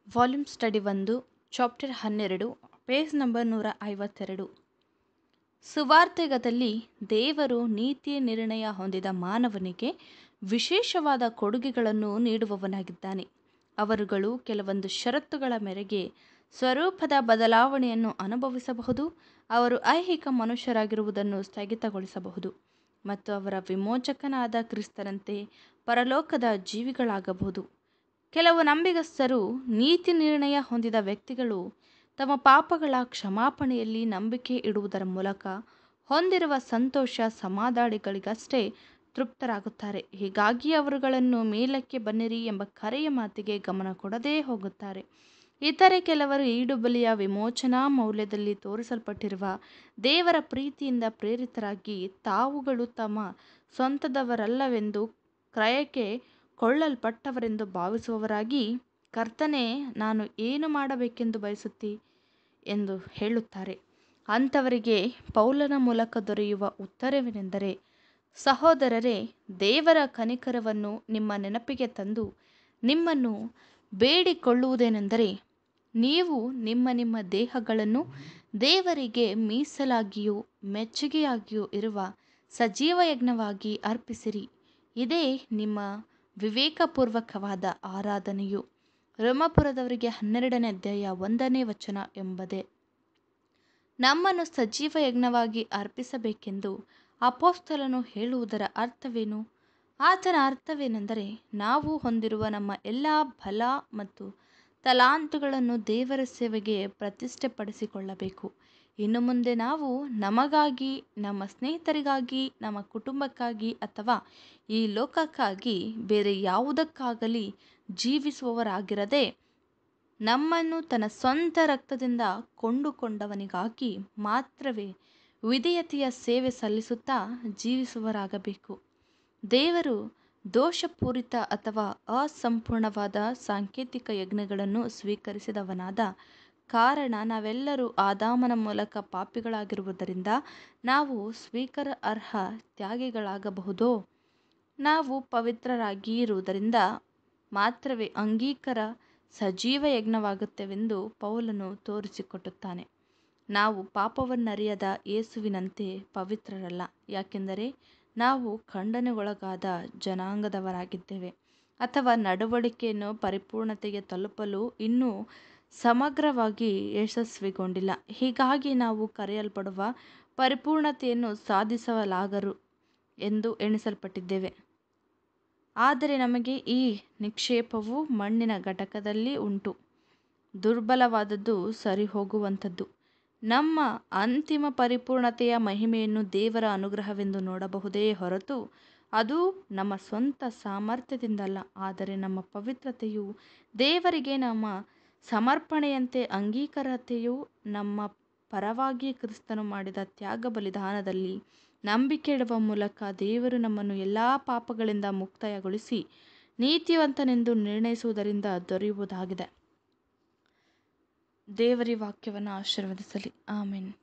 volume study ಒಂದು chapter ಹನ್ನೆರಡು page number ನೂರ ಐವತ್ತೆರಡು ಸುವಾರ್ತೆಗದಲ್ಲಿ ದೇವರು ನೀತಿ ನಿರ್ಣಯ ಹೊಂದಿದ ಮಾನವನಿಗೆ ವಿಶೇಷವಾದ ಕೊಡುಗೆಗಳನ್ನು ನೀಡುವವನಾಗಿದ್ದಾನೆ ಅವರುಗಳು ಕೆಲವೊಂದು ಷರತ್ತುಗಳ ಮೇರೆಗೆ ಸ್ವರೂಪದ ಬದಲಾವಣೆಯನ್ನು ಅನುಭವಿಸಬಹುದು ಅವರು ಐಹಿಕ ಮನುಷ್ಯರಾಗಿರುವುದನ್ನು ಸ್ಥಗಿತಗೊಳಿಸಬಹುದು ಮತ್ತು ಅವರ ವಿಮೋಚಕನಾದ ಕ್ರಿಸ್ತನಂತೆ ಪರಲೋಕದ ಜೀವಿಗಳಾಗಬಹುದು ಕೆಲವು ನಂಬಿಗಸ್ತರು ನೀತಿ ನಿರ್ಣಯ ಹೊಂದಿದ ವ್ಯಕ್ತಿಗಳು ತಮ್ಮ ಪಾಪಗಳ ಕ್ಷಮಾಪಣೆಯಲ್ಲಿ ನಂಬಿಕೆ ಇಡುವುದರ ಮೂಲಕ ಹೊಂದಿರುವ ಸಂತೋಷ ಸಮಾಧಾನಗಳಿಗಷ್ಟೇ ತೃಪ್ತರಾಗುತ್ತಾರೆ ಹೀಗಾಗಿ ಅವರುಗಳನ್ನು ಮೇಲಕ್ಕೆ ಬನ್ನಿರಿ ಎಂಬ ಕರೆಯ ಮಾತಿಗೆ ಗಮನ ಕೊಡದೇ ಹೋಗುತ್ತಾರೆ ಇತರೆ ಕೆಲವರು ಈಡುಬಲಿಯ ವಿಮೋಚನಾ ಮೌಲ್ಯದಲ್ಲಿ ತೋರಿಸಲ್ಪಟ್ಟಿರುವ ದೇವರ ಪ್ರೀತಿಯಿಂದ ಪ್ರೇರಿತರಾಗಿ ತಾವುಗಳು ತಮ್ಮ ಸ್ವಂತದವರಲ್ಲವೆಂದು ಕ್ರಯಕ್ಕೆ ಕೊಳ್ಳಲ್ಪಟ್ಟವರೆಂದು ಭಾವಿಸುವವರಾಗಿ ಕರ್ತನೇ ನಾನು ಏನು ಮಾಡಬೇಕೆಂದು ಬಯಸುತ್ತಿ ಎಂದು ಹೇಳುತ್ತಾರೆ ಅಂಥವರಿಗೆ ಪೌಲನ ಮೂಲಕ ದೊರೆಯುವ ಉತ್ತರವೇನೆಂದರೆ ಸಹೋದರರೇ ದೇವರ ಕನಿಕರವನ್ನು ನಿಮ್ಮ ನೆನಪಿಗೆ ತಂದು ನಿಮ್ಮನ್ನು ಬೇಡಿಕೊಳ್ಳುವುದೇನೆಂದರೆ ನೀವು ನಿಮ್ಮ ನಿಮ್ಮ ದೇಹಗಳನ್ನು ದೇವರಿಗೆ ಮೀಸಲಾಗಿಯೂ ಮೆಚ್ಚುಗೆಯಾಗಿಯೂ ಇರುವ ಸಜೀವ ಯಜ್ಞವಾಗಿ ಅರ್ಪಿಸಿರಿ ಇದೇ ನಿಮ್ಮ ವಿವೇಕಪೂರ್ವಕವಾದ ಆರಾಧನೆಯು ರೋಮಪುರದವರಿಗೆ ಹನ್ನೆರಡನೇ ಅಧ್ಯಾಯ ಒಂದನೇ ವಚನ ಎಂಬುದೇ ನಮ್ಮನ್ನು ಸಜೀವ ಯಜ್ಞವಾಗಿ ಅರ್ಪಿಸಬೇಕೆಂದು ಅಪೋಸ್ತಲನು ಹೇಳುವುದರ ಅರ್ಥವೇನು ಆತನ ಅರ್ಥವೇನೆಂದರೆ ನಾವು ಹೊಂದಿರುವ ನಮ್ಮ ಎಲ್ಲ ಬಲ ಮತ್ತು ತಲಾಂತುಗಳನ್ನು ದೇವರ ಸೇವೆಗೆ ಪ್ರತಿಷ್ಠೆಪಡಿಸಿಕೊಳ್ಳಬೇಕು ಇನ್ನು ಮುಂದೆ ನಾವು ನಮಗಾಗಿ ನಮ್ಮ ಸ್ನೇಹಿತರಿಗಾಗಿ ನಮ್ಮ ಕುಟುಂಬಕ್ಕಾಗಿ ಅಥವಾ ಈ ಲೋಕಕ್ಕಾಗಿ ಬೇರೆ ಯಾವುದಕ್ಕಾಗಲಿ ಜೀವಿಸುವವರಾಗಿರದೆ ನಮ್ಮನ್ನು ತನ್ನ ಸ್ವಂತ ರಕ್ತದಿಂದ ಕೊಂಡುಕೊಂಡವನಿಗಾಗಿ ಮಾತ್ರವೇ ವಿಧೇಯತೆಯ ಸೇವೆ ಸಲ್ಲಿಸುತ್ತಾ ಜೀವಿಸುವವರಾಗಬೇಕು ದೇವರು ದೋಷಪೂರಿತ ಅಥವಾ ಅಸಂಪೂರ್ಣವಾದ ಸಾಂಕೇತಿಕ ಯಜ್ಞಗಳನ್ನು ಸ್ವೀಕರಿಸಿದವನಾದ ಕಾರಣ ನಾವೆಲ್ಲರೂ ಆದಾಮನ ಮೂಲಕ ಪಾಪಿಗಳಾಗಿರುವುದರಿಂದ ನಾವು ಸ್ವೀಕಾರ ಅರ್ಹ ತ್ಯಾಗಿಗಳಾಗಬಹುದೋ ನಾವು ಪವಿತ್ರರಾಗಿರುವುದರಿಂದ ಮಾತ್ರವೇ ಅಂಗೀಕಾರ ಸಜೀವ ಯಜ್ಞವಾಗುತ್ತೇವೆಂದು ಪೌಲನು ತೋರಿಸಿಕೊಟ್ಟುತ್ತಾನೆ ನಾವು ಪಾಪವನ್ನರಿಯದ ಯೇಸುವಿನಂತೆ ಪವಿತ್ರರಲ್ಲ ಯಾಕೆಂದರೆ ನಾವು ಖಂಡನೆಗೊಳಗಾದ ಜನಾಂಗದವರಾಗಿದ್ದೇವೆ ಅಥವಾ ನಡವಳಿಕೆಯನ್ನು ಪರಿಪೂರ್ಣತೆಗೆ ತಲುಪಲು ಇನ್ನೂ ಸಮಗ್ರವಾಗಿ ಯಶಸ್ವಿಗೊಂಡಿಲ್ಲ ಹೀಗಾಗಿ ನಾವು ಕರೆಯಲ್ಪಡುವ ಪರಿಪೂರ್ಣತೆಯನ್ನು ಸಾಧಿಸಲಾಗರು ಎಂದು ಎಣಿಸಲ್ಪಟ್ಟಿದ್ದೇವೆ ಆದರೆ ನಮಗೆ ಈ ನಿಕ್ಷೇಪವು ಮಣ್ಣಿನ ಘಟಕದಲ್ಲಿ ಉಂಟು ದುರ್ಬಲವಾದದ್ದು ಸರಿಹೋಗುವಂಥದ್ದು ನಮ್ಮ ಅಂತಿಮ ಪರಿಪೂರ್ಣತೆಯ ಮಹಿಮೆಯನ್ನು ದೇವರ ಅನುಗ್ರಹವೆಂದು ನೋಡಬಹುದೇ ಹೊರತು ಅದು ನಮ್ಮ ಸ್ವಂತ ಸಾಮರ್ಥ್ಯದಿಂದಲ್ಲ ಆದರೆ ನಮ್ಮ ಪವಿತ್ರತೆಯು ದೇವರಿಗೆ ನಮ್ಮ ಸಮರ್ಪಣೆಯಂತೆ ಅಂಗೀಕಾರತೆಯು ನಮ್ಮ ಪರವಾಗಿ ಕ್ರಿಸ್ತನು ಮಾಡಿದ ತ್ಯಾಗ ಬಲಿದಾನದಲ್ಲಿ ನಂಬಿಕೆ ಇಡುವ ಮೂಲಕ ದೇವರು ನಮ್ಮನ್ನು ಎಲ್ಲ ಪಾಪಗಳಿಂದ ಮುಕ್ತಗೊಳಿಸಿ ನೀತಿವಂತನೆಂದು ನಿರ್ಣಯಿಸುವುದರಿಂದ ದೊರೆಯುವುದಾಗಿದೆ ದೇವರಿ ವಾಕ್ಯವನ್ನು ಆಶೀರ್ವದಿಸಲಿ ಆಮೇನ್